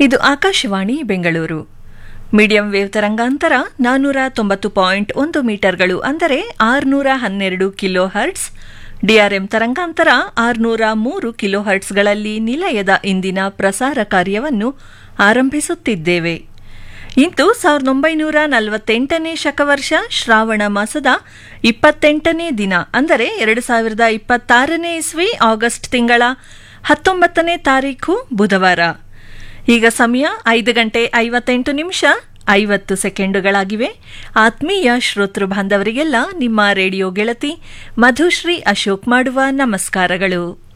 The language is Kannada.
ಇದು ಆಕಾಶವಾಣಿ ಬೆಂಗಳೂರು ಮೀಡಿಯಂ ವೇವ್ ತರಂಗಾಂತರ ನಾನ್ನೂರ ತೊಂಬತ್ತು ಪಾಯಿಂಟ್ ಒಂದು ಮೀಟರ್ಗಳು ಅಂದರೆ ಆರುನೂರ ಹನ್ನೆರಡು ಕಿಲೋ ಹರ್ಟ್ಸ್ ಡಿಆರ್ಎಂ ತರಂಗಾಂತರ ಆರುನೂರ ಮೂರು ಕಿಲೋ ಹರ್ಟ್ಸ್ಗಳಲ್ಲಿ ನಿಲಯದ ಇಂದಿನ ಪ್ರಸಾರ ಕಾರ್ಯವನ್ನು ಆರಂಭಿಸುತ್ತಿದ್ದೇವೆ ಇಂದು ಸಾವಿರದ ಒಂಬೈನೂರ ನಲವತ್ತೆಂಟನೇ ಶಕವರ್ಷ ಶ್ರಾವಣ ಮಾಸದ ಇಪ್ಪತ್ತೆಂಟನೇ ದಿನ ಅಂದರೆ ಎರಡು ಸಾವಿರದ ಇಪ್ಪತ್ತಾರನೇ ಇಸ್ವಿ ಆಗಸ್ಟ್ ತಿಂಗಳ ಹತ್ತೊಂಬತ್ತನೇ ತಾರೀಖು ಬುಧವಾರ ಈಗ ಸಮಯ ಐದು ಗಂಟೆ ಐವತ್ತೆಂಟು ನಿಮಿಷ ಐವತ್ತು ಸೆಕೆಂಡುಗಳಾಗಿವೆ ಆತ್ಮೀಯ ಶ್ರೋತೃ ಬಾಂಧವರಿಗೆಲ್ಲ ನಿಮ್ಮ ರೇಡಿಯೋ ಗೆಳತಿ ಮಧುಶ್ರೀ ಅಶೋಕ್ ಮಾಡುವ ನಮಸ್ಕಾರಗಳು